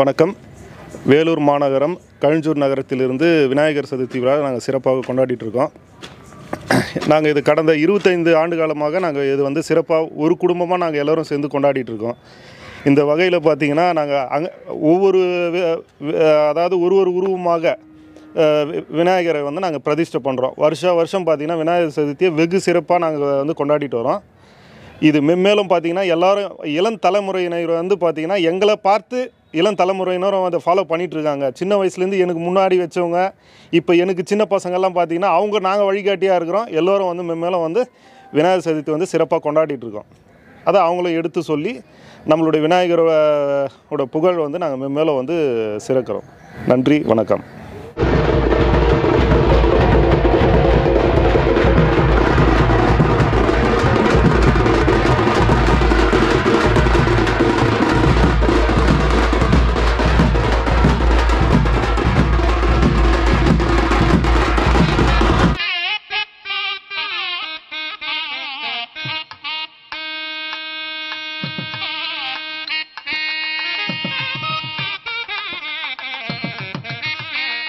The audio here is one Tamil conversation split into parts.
வணக்கம் வேலூர் மாநகரம் கழிஞ்சூர் நகரத்திலிருந்து விநாயகர் சதுர்த்தி விழா நாங்கள் சிறப்பாக கொண்டாடிட்டு இருக்கோம் நாங்கள் இது கடந்த இருபத்தைந்து ஆண்டு காலமாக நாங்கள் இது வந்து சிறப்பாக ஒரு குடும்பமாக நாங்கள் எல்லோரும் சேர்ந்து கொண்டாடிட்டு இருக்கோம் இந்த வகையில் பார்த்தீங்கன்னா நாங்கள் அங்கே ஒவ்வொரு வி- வி- அதாவது ஒரு ஒரு உருவமாக அஹ், வி- விநாயகரை வந்து நாங்கள் பிரதிஷ்டை பண்ணுறோம் வருஷா வருஷம் பார்த்தீங்கன்னா விநாயகர் சதுர்த்தியை வெகு சிறப்பாக நாங்கள் வந்து கொண்டாடிட்டு வரோம் இது மென்மேலும் பார்த்தீங்கன்னா எல்லாரும் இளம் தலைமுறையினர் வந்து பார்த்தீங்கன்னா எங்களை பார்த்து இளம் தலைமுறையினரும் அதை ஃபாலோ பண்ணிட்டு இருக்காங்க சின்ன வயசுலேருந்து எனக்கு முன்னாடி வச்சவங்க இப்போ எனக்கு சின்ன பசங்கள்லாம் பார்த்தீங்கன்னா அவங்க நாங்கள் வழிகாட்டியாக இருக்கிறோம் எல்லோரும் வந்து மென்மேலும் வந்து விநாயகர் சதுர்த்தி வந்து சிறப்பாக கொண்டாடிட்டு இருக்கோம் அதை அவங்களும் எடுத்து சொல்லி நம்மளுடைய விநாயகரோட ஓட புகழ் வந்து நாங்கள் மென்மேலும் வந்து சிறக்கிறோம் நன்றி வணக்கம் Thank you.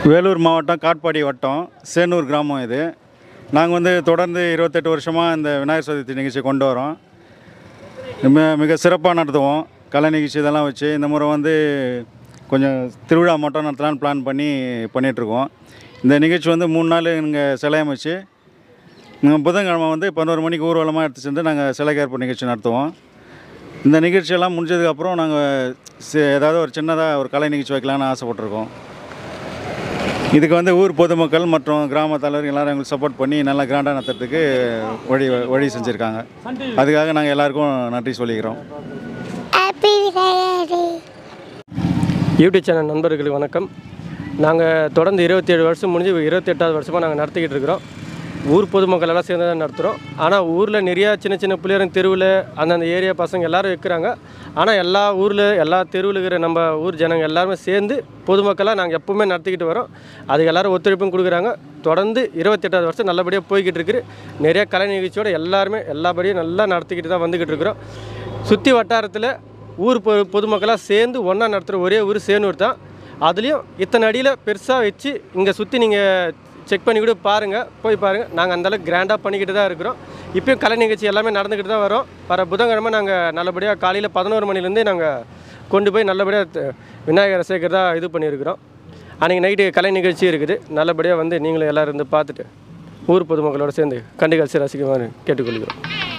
வேலூர் மாவட்டம் காட்பாடி வட்டம் சேனூர் கிராமம் இது நாங்கள் வந்து தொடர்ந்து இருபத்தெட்டு வருஷமாக இந்த விநாயகர் சதுர்த்தி நிகழ்ச்சி கொண்டு வரோம் மிக மிக சிறப்பாக நடத்துவோம் கலை நிகழ்ச்சி இதெல்லாம் வச்சு இந்த முறை வந்து கொஞ்சம் திருவிழா மட்டும் நடத்தலான்னு பிளான் பண்ணி பண்ணிகிட்ருக்கோம் இந்த நிகழ்ச்சி வந்து மூணு நாள் இங்கே சிலை அமைச்சு நாங்கள் புதன்கிழமை வந்து பதினோரு மணிக்கு ஊர்வலமாக எடுத்து சென்று நாங்கள் சிலை ஏற்பு நிகழ்ச்சி நடத்துவோம் இந்த நிகழ்ச்சியெல்லாம் முடிஞ்சதுக்கப்புறம் நாங்கள் ஏதாவது ஒரு சின்னதாக ஒரு கலை நிகழ்ச்சி வைக்கலான்னு ஆசைப்பட்டிருக்கோம் இதுக்கு வந்து ஊர் பொதுமக்கள் மற்றும் கிராம தலைவர்கள் எல்லாரும் எங்களுக்கு சப்போர்ட் பண்ணி நல்லா கிராண்டாக நடத்துறதுக்கு வழி வழி செஞ்சுருக்காங்க அதுக்காக நாங்கள் எல்லாருக்கும் நன்றி சொல்லிக்கிறோம் ஹாப்பி விநாயகர் யூடியூப் சேனல் நண்பர்களுக்கு வணக்கம் நாங்கள் தொடர்ந்து இருபத்தேழு வருஷம் முடிஞ்சு இருபத்தெட்டாவது வருஷமாக நாங்கள் நடத்திக்கிட்டு இருக்கிறோம் ஊர் பொதுமக்கள் எல்லாம் சேர்ந்து தான் நடத்துகிறோம் ஆனால் ஊரில் நிறையா சின்ன சின்ன பிள்ளைங்க தெருவில் அந்தந்த ஏரியா பசங்க எல்லாரும் இருக்கிறாங்க ஆனால் எல்லா ஊரில் எல்லா தெருவில் இருக்கிற நம்ம ஊர் ஜனங்க எல்லாருமே சேர்ந்து பொதுமக்களாக நாங்கள் எப்பவுமே நடத்திக்கிட்டு வரோம் அதுக்கு எல்லாரும் ஒத்துழைப்பும் கொடுக்குறாங்க தொடர்ந்து இருபத்தெட்டாவது வருஷம் நல்லபடியாக போய்கிட்டு இருக்குது நிறைய கலை நிகழ்ச்சியோட எல்லாருமே எல்லாபடியும் நல்லா நடத்திக்கிட்டு தான் வந்துக்கிட்டு இருக்கிறோம் சுற்றி வட்டாரத்தில் ஊர் பொ பொதுமக்களாக சேர்ந்து ஒன்றா நடத்துகிற ஒரே ஊர் சேனூர் தான் அதுலேயும் இத்தனை அடியில் பெருசாக வச்சு இங்கே சுற்றி நீங்கள் செக் பண்ணி கூட பாருங்கள் போய் பாருங்கள் நாங்கள் அந்தளவுக்கு கிராண்டாக பண்ணிக்கிட்டு தான் இருக்கிறோம் இப்போயும் கலை நிகழ்ச்சி எல்லாமே நடந்துக்கிட்டு தான் வரோம் வர புதன்கிழமை நாங்கள் நல்லபடியாக காலையில் பதினோரு மணிலேருந்தே நாங்கள் கொண்டு போய் நல்லபடியாக த- விநாயகரை சேர்க்கிறதா இது பண்ணியிருக்கிறோம் அன்றைக்கி நைட்டு கலை நிகழ்ச்சி இருக்குது நல்லபடியாக வந்து நீங்களும் எல்லோரும் இருந்து பார்த்துட்டு ஊர் பொதுமக்களோடு சேர்ந்து கண்டுகாட்சி ரசிக்குமாறு கேட்டுக்கொள்கிறோம்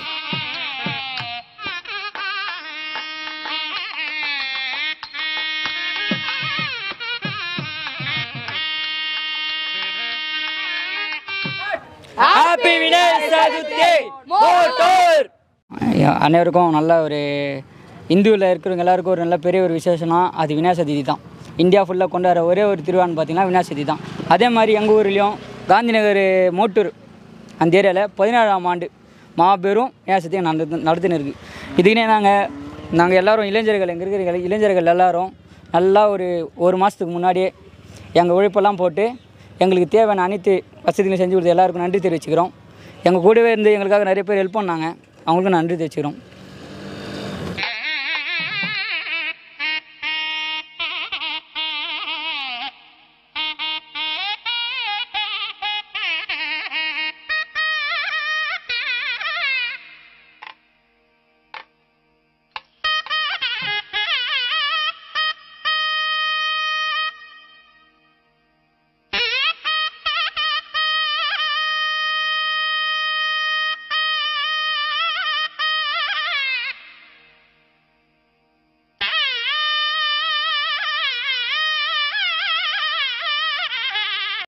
ஹாப்பி விநாயகர் சதுர்த்தி மோட்டோர் அனைவருக்கும் நல்ல ஒரு இந்துவில் இருக்கிறவங்க எல்லாருக்கும் ஒரு நல்ல பெரிய ஒரு விசேஷம்னா அது விநாயகர் சதுர்த்தி தான் இந்தியா ஃபுல்லாக கொண்டாடுற ஒரே ஒரு திருவிழான்னு பார்த்தீங்கன்னா விநாயகர் சதுர்த்தி தான் அதே மாதிரி எங்கள் ஊர்லேயும் காந்தி நகர் மோட்டூர் அந்த ஏரியாவில் பதினேழாம் ஆண்டு மாபெரும் விநாயகர் சதுர்த்தி நடந்து நடத்தின்னு இருக்குது இதுக்குன்னே நாங்கள் நாங்கள் எல்லாரும் இளைஞர்கள் எங்கே இருக்கிற இளைஞர்கள் எல்லாரும் நல்லா ஒரு ஒரு மாதத்துக்கு முன்னாடியே எங்கள் உழைப்பெல்லாம் போட்டு எங்களுக்கு தேவையான அனைத்து வசதிகளையும் செஞ்சு கொடுத்து எல்லாருக்கும் நன்றி தெரிவிச்சுக்கிறோம் எங்கள் கூடவே இருந்து எங்களுக்காக நிறைய பேர் ஹெல்ப் பண்ணாங்க அவங்களுக்கும் நன்றி தெரிவிச்சுக்கிறோம்